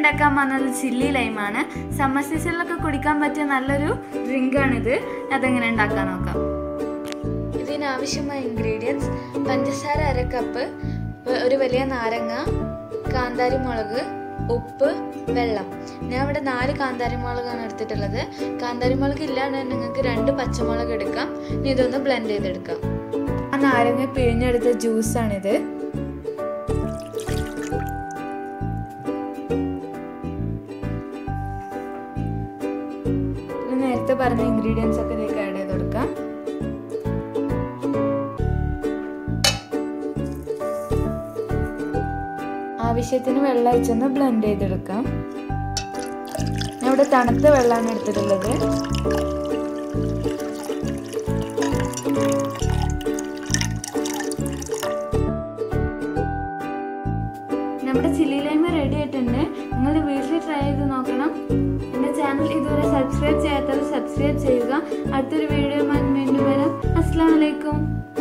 ഉണ്ടാക്കാൻ പോകുന്നത് chilli ലൈമാണ് summer സീസണിലൊക്കെ കുടിക്കാൻ പറ്റിയ നല്ലൊരു ഡ്രിങ്കാണിത് അതെങ്ങനെ ഉണ്ടാക്കാൻ നോക്കാം ഇതിനാവശ്യമായ ഇൻഗ്രീഡിയൻസ് പഞ്ചസാര അര കപ്പ് വ- ഒരു വലിയ നാരങ്ങ കാന്താരി മുളക് ഉപ്പ് വെള്ളം ഞാൻ ഇവിടെ നാല് കാന്താരി മുളകാണ് എടുത്തിട്ടുള്ളത് കാന്താരി മുളക് ഇല്ലാണ്ട് നിങ്ങൾക്ക് രണ്ട് പച്ചമുളക് എടുക്കാം ഇനി ഇതൊന്ന് ബ്ലെൻഡ് ചെയ്തെടുക്കാം ആ നാരങ്ങ പിഴിഞ്ഞെടുത്ത ജ്യൂസാണിത് ഇത് നേരത്തെ പറഞ്ഞ ഇൻഗ്രീഡിയൻസ് ഒക്കെ ഇതിലേക്ക് ആഡ് ചെയ്ത് കൊടുക്കാം ആവശ്യത്തിന് വെള്ളം ഒഴിച്ചൊന്ന് ബ്ലെൻഡ് ചെയ്തെടുക്കാം ഞാൻ ഇവിടെ തണുത്ത വെള്ളമാണ് എടുത്തിട്ടുള്ളത് നമ്മുടെ ചില്ലി ലൈമ റെഡി ആയിട്ടുണ്ട് നിങ്ങൾ വീട്ടിൽ ട്രൈ ചെയ്ത് നോക്കണം എൻ്റെ ചാനൽ ഇതുവരെ സബ്സ്ക്രൈബ് ചെയ്യാത്തവർ സബ്സ്ക്രൈബ് ചെയ്യുക അടുത്തൊരു വീഡിയോ വീണ്ടും വരാം അസ്സാം വലൈക്കും